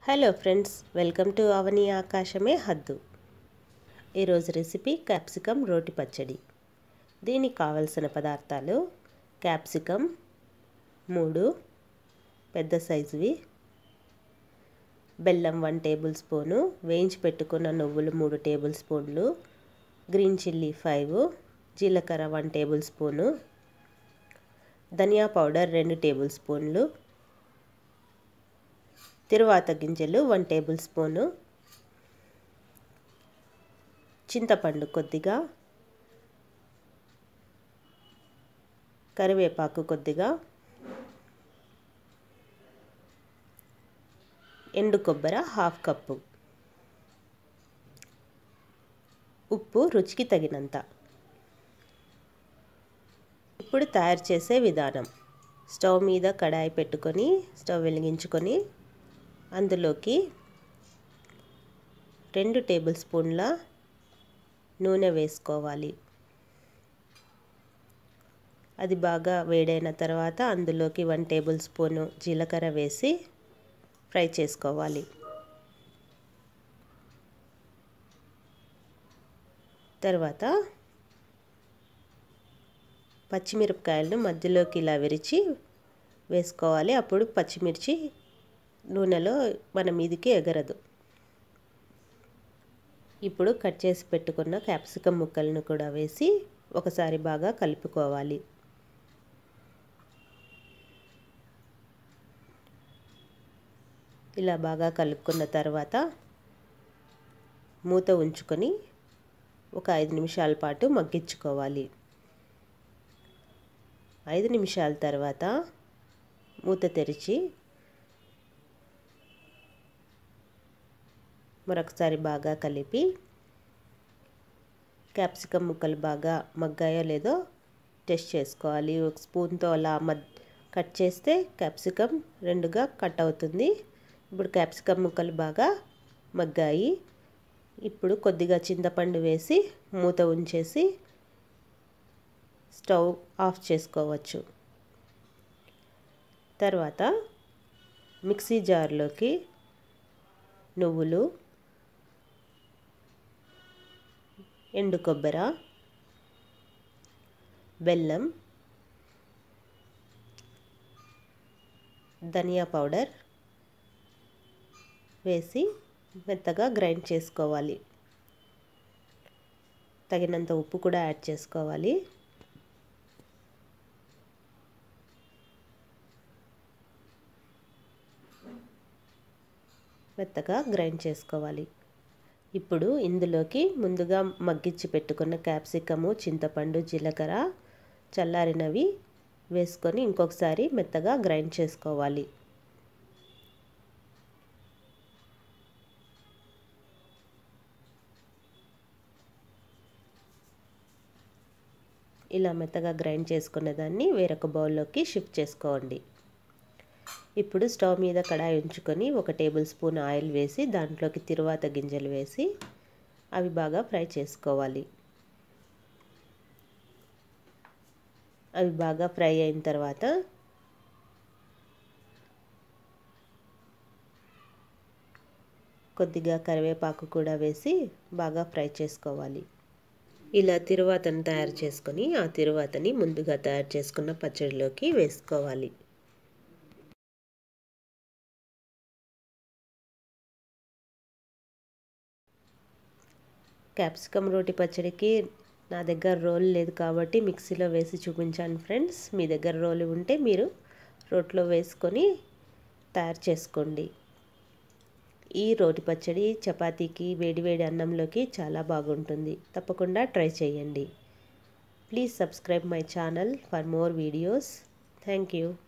hello friends welcome to Avani ఆకాశమే హద్దు ఈరోజు రెసిపీ క్యాప్సికమ్ రోటి పచ్చడి దీనికి కావలసిన పదార్థాలు క్యాప్సికమ్ మూడు పెద్ద సైజువి బెల్లం వన్ టేబుల్ స్పూను వేయించి పెట్టుకున్న నువ్వులు మూడు టేబుల్ స్పూన్లు గ్రీన్ చిల్లీ ఫైవ్ జీలకర్ర one tablespoon dhania powder రెండు టేబుల్ స్పూన్లు తిరువాత గింజలు వన్ టేబుల్ స్పూను చింతపండు కొద్దిగా కరివేపాకు కొద్దిగా ఎండు కొబ్బరి హాఫ్ కప్పు ఉప్పు రుచికి తగినంత ఇప్పుడు తయారు చేసే విధానం స్టవ్ మీద కడాయి పెట్టుకొని స్టవ్ వెలిగించుకొని అందులోకి రెండు టేబుల్ స్పూన్ల నూనె వేసుకోవాలి అది బాగా వేడైన తర్వాత అందులోకి వన్ టేబుల్ స్పూను జీలకర్ర వేసి ఫ్రై చేసుకోవాలి తర్వాత పచ్చిమిరపకాయలను మధ్యలోకి ఇలా విరిచి వేసుకోవాలి అప్పుడు పచ్చిమిర్చి నూనెలో మన మీదికి ఎగరదు ఇప్పుడు కట్ చేసి పెట్టుకున్న క్యాప్సికమ్ ముక్కలను కూడా వేసి ఒకసారి బాగా కలుపుకోవాలి ఇలా బాగా కలుపుకున్న తర్వాత మూత ఉంచుకొని ఒక ఐదు నిమిషాల పాటు మగ్గించుకోవాలి ఐదు నిమిషాల తర్వాత మూత తెరిచి మరొకసారి బాగా కలిపి క్యాప్సికమ్ ముక్కలు బాగా మగ్గాయో లేదో టెస్ట్ చేసుకోవాలి ఒక స్పూన్తో అలా మద్ కట్ చేస్తే క్యాప్సికమ్ రెండుగా కట్ అవుతుంది ఇప్పుడు క్యాప్సికమ్ ముక్కలు బాగా మగ్గాయి ఇప్పుడు కొద్దిగా చింతపండు వేసి మూత ఉంచేసి స్టవ్ ఆఫ్ చేసుకోవచ్చు తర్వాత మిక్సీ జార్లోకి నువ్వులు ఎండు కొబ్బర బెల్లం ధనియా పౌడర్ వేసి మెత్తగా గ్రైండ్ చేసుకోవాలి తగినంత ఉప్పు కూడా యాడ్ చేసుకోవాలి మెత్తగా గ్రైండ్ చేసుకోవాలి ఇప్పుడు ఇందులోకి ముందుగా మగ్గించి పెట్టుకున్న క్యాప్సికము చింతపండు జీలకర్ర చల్లారినవి వేసుకొని ఇంకొకసారి మెత్తగా గ్రైండ్ చేసుకోవాలి ఇలా మెత్తగా గ్రైండ్ చేసుకున్న దాన్ని వేరొక బౌల్లోకి షిఫ్ట్ చేసుకోండి ఇప్పుడు స్టవ్ మీద కడాయి ఉంచుకొని ఒక టేబుల్ స్పూన్ ఆయిల్ వేసి దాంట్లోకి తిరువాత గింజలు వేసి అవి బాగా ఫ్రై చేసుకోవాలి అవి బాగా ఫ్రై అయిన తర్వాత కొద్దిగా కరివేపాకు కూడా వేసి బాగా ఫ్రై చేసుకోవాలి ఇలా తిరువాతను తయారు చేసుకొని ఆ తిరువాతని ముందుగా తయారు చేసుకున్న పచ్చడిలోకి వేసుకోవాలి క్యాప్సికమ్ రోటి పచ్చడికి నా దగ్గర రోల్ లేదు కాబట్టి మిక్సీలో వేసి చూపించాను ఫ్రెండ్స్ మీ దగ్గర రోల్ ఉంటే మీరు రోట్లో వేసుకొని తయారు చేసుకోండి ఈ రోటి పచ్చడి చపాతీకి వేడివేడి అన్నంలోకి చాలా బాగుంటుంది తప్పకుండా ట్రై చేయండి please subscribe my channel for more videos thank you